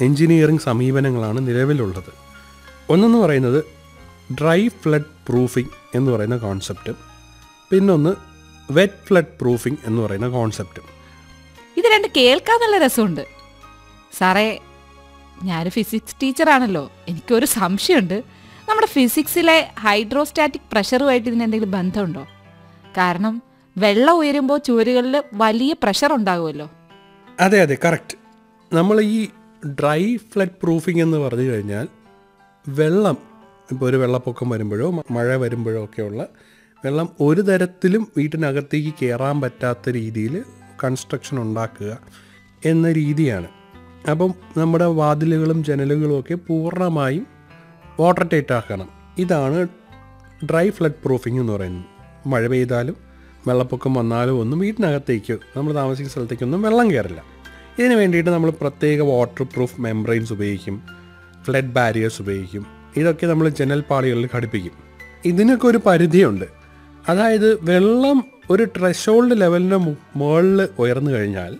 engineering സമീപനങ്ങളാണ് നിലവിലുള്ളത് ഒന്നെന്ന് പറയുന്നത് ഡ്രൈ ഫ്ലഡ് പ്രൂഫിംഗ് എന്ന് പറയുന്ന കോൺസെപ്റ്റും പിന്നൊന്ന് വെറ്റ് ഫ്ലഡ് പ്രൂഫിംഗ് എന്ന് പറയുന്ന കോൺസെപ്റ്റും ഇത് രണ്ട് കേൾക്കാൻ നല്ല രസമുണ്ട് സാറേ ഞാനൊരു ഫിസിക്സ് ടീച്ചറാണല്ലോ എനിക്കൊരു സംശയമുണ്ട് നമ്മുടെ ഫിസിക്സിലെ ഹൈഡ്രോസ്റ്റാറ്റിക് പ്രഷറുമായിട്ട് ഇതിന് എന്തെങ്കിലും ബന്ധമുണ്ടോ കാരണം വെള്ളം ഉയരുമ്പോൾ ചുവരുകളിൽ വലിയ പ്രഷർ ഉണ്ടാകുമല്ലോ അതെ അതെ കറക്റ്റ് നമ്മൾ ഈ ഡ്രൈ ഫ്ലഡ് പ്രൂഫിംഗ് എന്ന് പറഞ്ഞു കഴിഞ്ഞാൽ വെള്ളം ഇപ്പോൾ ഒരു വെള്ളപ്പൊക്കം വരുമ്പോഴോ മ- മഴ വരുമ്പോഴോ ഒക്കെയുള്ള വെള്ളം ഒരു തരത്തിലും വീട്ടിനകത്തേക്ക് കയറാൻ പറ്റാത്ത രീതിയിൽ കൺസ്ട്രക്ഷൻ ഉണ്ടാക്കുക എന്ന രീതിയാണ് അപ്പം നമ്മുടെ വാതിലുകളും ജനലുകളും ഒക്കെ പൂർണ്ണമായും വാട്ടർ ടൈറ്റ് ആക്കണം ഇതാണ് ഡ്രൈ ഫ്ലഡ് പ്രൂഫിംഗ് എന്ന് പറയുന്നത് മഴ പെയ്താലും വെള്ളപ്പൊക്കം വന്നാലും ഒന്നും വീട്ടിനകത്തേക്ക് നമ്മൾ താമസിക്കുന്ന സ്ഥലത്തേക്കൊന്നും വെള്ളം കയറില്ല ഇതിന് വേണ്ടിയിട്ട് നമ്മൾ പ്രത്യേക വാട്ടർ പ്രൂഫ് മെംബ്രെയിൻസ് ഉപയോഗിക്കും ഫ്ലഡ് ബാരിയേഴ്സ് ഉപയോഗിക്കും ഇതൊക്കെ നമ്മൾ ജനൽപ്പാളികളിൽ ഘടിപ്പിക്കും ഇതിനൊക്കെ ഒരു പരിധിയുണ്ട് അതായത് വെള്ളം ഒരു ട്രഷോൾഡ് ലെവലിൻ്റെ മുകളിൽ ഉയർന്നു കഴിഞ്ഞാൽ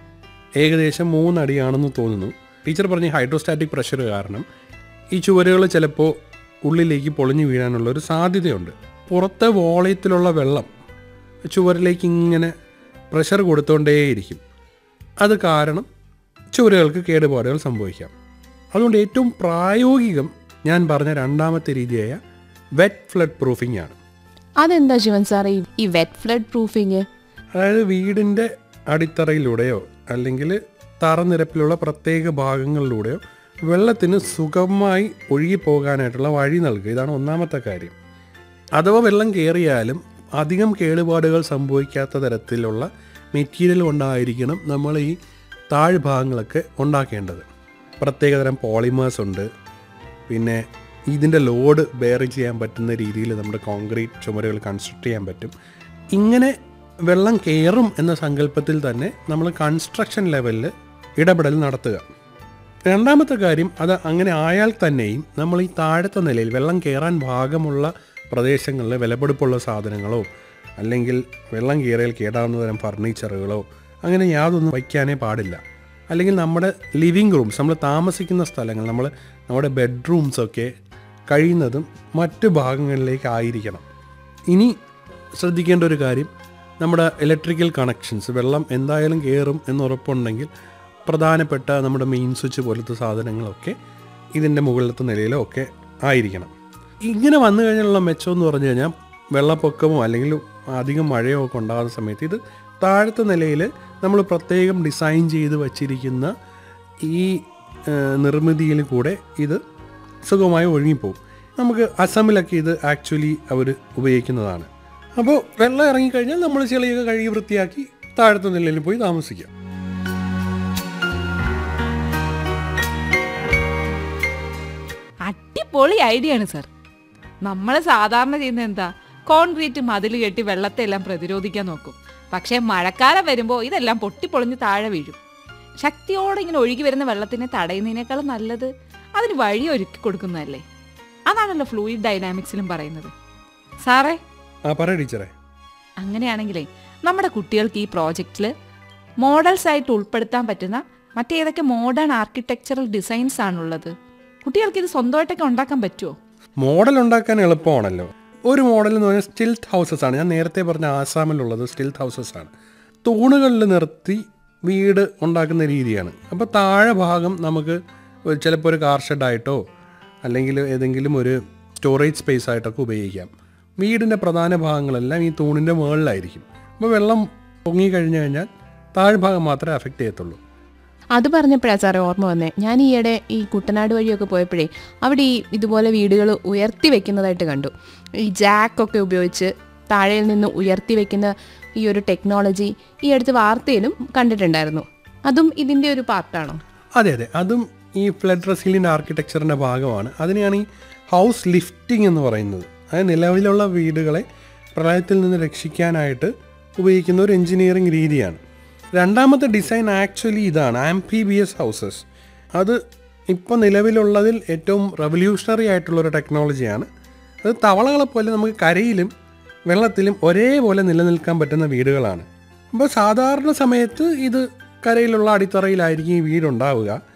ഏകദേശം മൂന്നടിയാണെന്ന് തോന്നുന്നു ടീച്ചർ പറഞ്ഞ ഹൈഡ്രോസ്റ്റാറ്റിക് പ്രഷർ കാരണം ഈ ചുവരുകൾ ചിലപ്പോൾ ഉള്ളിലേക്ക് പൊളിഞ്ഞു വീഴാനുള്ള ഒരു സാധ്യതയുണ്ട് പുറത്തെ വോളയത്തിലുള്ള വെള്ളം ചുവരിലേക്ക് ഇങ്ങനെ പ്രഷർ കൊടുത്തുകൊണ്ടേയിരിക്കും അത് കാരണം ചുവരുകൾക്ക് കേടുപാടുകൾ സംഭവിക്കാം അതുകൊണ്ട് ഏറ്റവും പ്രായോഗികം ഞാൻ പറഞ്ഞ രണ്ടാമത്തെ രീതിയായ വെറ്റ് ഫ്ലഡ് പ്രൂഫിംഗ് ആണ് അതെന്താ ശിവൻ സാറേ ഈ- ഈ വെറ്റ് ഫ്ലഡ് പ്രൂഫിങ് അതായത് വീടിൻ്റെ അടിത്തറയിലൂടെയോ അല്ലെങ്കിൽ തറനിരപ്പിലുള്ള പ്രത്യേക ഭാഗങ്ങളിലൂടെയോ വെള്ളത്തിന് സുഗമമായി ഒഴുകി പോകാനായിട്ടുള്ള വഴി നൽകുക ഇതാണ് ഒന്നാമത്തെ കാര്യം അഥവാ വെള്ളം കയറിയാലും അധികം കേടുപാടുകൾ സംഭവിക്കാത്ത തരത്തിലുള്ള മെറ്റീരിയൽ കൊണ്ടായിരിക്കണം നമ്മൾ ഈ താഴ്ഭാഗങ്ങളൊക്കെ ഉണ്ടാക്കേണ്ടത് പ്രത്യേകതരം പോളിമേഴ്സ് ഉണ്ട് പിന്നെ ഇതിൻ്റെ ലോഡ് ബെയർ ചെയ്യാൻ പറ്റുന്ന രീതിയിൽ നമ്മുടെ കോൺക്രീറ്റ് ചുമരുകൾ കൺസ്ട്രക്ട് ചെയ്യാൻ പറ്റും ഇങ്ങനെ വെള്ളം കയറും എന്ന സങ്കല്പത്തിൽ തന്നെ നമ്മൾ കൺസ്ട്രക്ഷൻ ലെവലിൽ ഇടപെടൽ നടത്തുക രണ്ടാമത്തെ കാര്യം അത് അങ്ങനെ ആയാൽ തന്നെയും നമ്മൾ ഈ താഴത്തെ നിലയിൽ വെള്ളം കയറാൻ ഭാഗമുള്ള പ്രദേശങ്ങളിൽ വിലപിടിപ്പുള്ള സാധനങ്ങളോ അല്ലെങ്കിൽ വെള്ളം കയറിയാൽ കേടാവുന്ന തരം ഫർണിച്ചറുകളോ അങ്ങനെ യാതൊന്നും വയ്ക്കാനേ പാടില്ല അല്ലെങ്കിൽ നമ്മുടെ ലിവിങ് റൂംസ് നമ്മൾ താമസിക്കുന്ന സ്ഥലങ്ങൾ നമ്മൾ നമ്മുടെ ബെഡ്റൂംസൊക്കെ കഴിയുന്നതും മറ്റു ഭാഗങ്ങളിലേക്ക് ആയിരിക്കണം ഇനി ശ്രദ്ധിക്കേണ്ട ഒരു കാര്യം നമ്മുടെ ഇലക്ട്രിക്കൽ കണക്ഷൻസ് വെള്ളം എന്തായാലും കയറും എന്ന് ഉറപ്പുണ്ടെങ്കിൽ പ്രധാനപ്പെട്ട നമ്മുടെ മെയിൻ സ്വിച്ച് പോലത്തെ സാധനങ്ങളൊക്കെ ഇതിൻ്റെ മുകളിലത്തെ നിലയിലോ ഒക്കെ ആയിരിക്കണം ഇങ്ങനെ വന്നു കഴിഞ്ഞാലുള്ള മെച്ചം എന്ന് പറഞ്ഞു കഴിഞ്ഞാൽ വെള്ളപ്പൊക്കമോ അല്ലെങ്കിൽ അധികം മഴയോ ഒക്കെ ഉണ്ടാകുന്ന സമയത്ത് ഇത് താഴത്തെ നിലയിൽ നമ്മൾ പ്രത്യേകം ഡിസൈൻ ചെയ്ത് വച്ചിരിക്കുന്ന ഈ ഏഹ്, നിർമ്മിതിയിൽ കൂടെ ഇത് സുഖമായി ഒഴുകിപ്പോവും നമുക്ക് അസമിലൊക്കെ ഇത് ആക്ച്വലി അവർ ഉപയോഗിക്കുന്നതാണ് അപ്പോൾ വെള്ളം ഇറങ്ങിക്കഴിഞ്ഞാൽ നമ്മൾ ചെളിയൊക്കെ കഴുകി വൃത്തിയാക്കി താഴത്തെ നിലയിൽ പോയി താമസിക്കാം അടിപൊളി ഐഡിയ ആണ് സർ നമ്മൾ സാധാരണ ചെയ്യുന്നത് എന്താ കോൺക്രീറ്റ് മതിൽ കെട്ടി വെള്ളത്തെ എല്ലാം പ്രതിരോധിക്കാൻ നോക്കും പക്ഷേ മഴക്കാലം വരുമ്പോൾ ഇതെല്ലാം പൊട്ടിപ്പൊളിഞ്ഞ് താഴെ വീഴും ശക്തിയോടെ ഇങ്ങനെ ഒഴുകി വരുന്ന വെള്ളത്തിനെ തടയുന്നതിനേക്കാളും നല്ലത് അതിന് വഴി ഒരുക്കി കൊടുക്കുന്നതല്ലേ അതാണല്ലോ ഫ്ലൂയിഡ് ഡൈനാമിക്സിലും പറയുന്നത് സാറേ ആ പറ ടീച്ചറെ അങ്ങനെയാണെങ്കിലേ നമ്മുടെ കുട്ടികൾക്ക് ഈ പ്രോജക്റ്റിൽ മോഡൽസ് ആയിട്ട് ഉൾപ്പെടുത്താൻ പറ്റുന്ന മറ്റേതൊക്കെ മോഡേൺ ആർക്കിടെക്ചറൽ ഡിസൈൻസ് ആണുള്ളത് കുട്ടികൾക്ക് ഇത് സ്വന്തമായിട്ടൊക്കെ ഉണ്ടാക്കാൻ പറ്റുമോ മോഡൽ ഉണ്ടാക്കാൻ എളുപ്പമാണല്ലോ ഒരു മോഡൽ എന്ന് പറഞ്ഞാൽ സ്റ്റിൽത്ത് ഹൗസസ് ആണ് ഞാൻ നേരത്തെ പറഞ്ഞ ആസാമിലുള്ളത് സ്റ്റിൽത്ത് ഹൗസസ് ആണ് തൂണുകളിൽ നിർത്തി വീട് ഉണ്ടാക്കുന്ന രീതിയാണ് അപ്പോൾ താഴെ ഭാഗം നമുക്ക് ഒരു- ചിലപ്പോൾ ഒരു കാർ ഷെഡായിട്ടോ അല്ലെങ്കിൽ ഏതെങ്കിലും ഒരു സ്റ്റോറേജ് സ്പേസ് ആയിട്ടൊക്കെ ഉപയോഗിക്കാം വീടിൻ്റെ പ്രധാന ഭാഗങ്ങളെല്ലാം ഈ തൂണിൻ്റെ മുകളിലായിരിക്കും അപ്പോൾ വെള്ളം പൊങ്ങി കഴിഞ്ഞു കഴിഞ്ഞാൽ താഴ്ഭാഗം മാത്രമേ അഫക്റ്റ് ചെയ്യത്തുള്ളൂ അത് പറഞ്ഞപ്പോഴാണ് സാറേ ഓർമ്മ വന്നേ ഞാൻ ഈയിടെ ഈ കുട്ടനാട് വഴിയൊക്കെ പോയപ്പോഴേ അവിടെ ഈ ഇതുപോലെ വീടുകൾ ഉയർത്തി വെക്കുന്നതായിട്ട് കണ്ടു ഈ ജാക്കൊക്കെ ഉപയോഗിച്ച് താഴെയിൽ നിന്ന് ഉയർത്തി വെക്കുന്ന ഈ ഒരു ടെക്നോളജി ഈ അടുത്ത് വാർത്തയിലും കണ്ടിട്ടുണ്ടായിരുന്നു അതും ഇതിൻ്റെ ഒരു പാർട്ടാണോ അതെ അതെ അതും ഈ ഫ്ലഡ് റെസിലിയൻ്റ് ആർക്കിടെക്ചറിൻ്റെ ഭാഗമാണ് അതിനെയാണ് ഈ ഹൗസ് ലിഫ്റ്റിംഗ് എന്ന് പറയുന്നത് അതായത് നിലവിലുള്ള വീടുകളെ പ്രളയത്തിൽ നിന്ന് രക്ഷിക്കാനായിട്ട് ഉപയോഗിക്കുന്ന ഒരു എഞ്ചിനീയറിംഗ് രീതിയാണ് രണ്ടാമത്തെ ഡിസൈൻ ആക്ച്വലി ഇതാണ് ആംഫീബിയസ് ഹൗസസ് അത് ഇപ്പോൾ നിലവിലുള്ളതിൽ ഏറ്റവും റവല്യൂഷണറി ആയിട്ടുള്ള ഒരു ടെക്നോളജിയാണ് അത് തവളകളെ പോലെ നമുക്ക് കരയിലും വെള്ളത്തിലും ഒരേപോലെ നിലനിൽക്കാൻ പറ്റുന്ന വീടുകളാണ് അപ്പോൾ സാധാരണ സമയത്ത് ഇത് കരയിലുള്ള അടിത്തറയിലായിരിക്കും ഈ വീടുണ്ടാവുക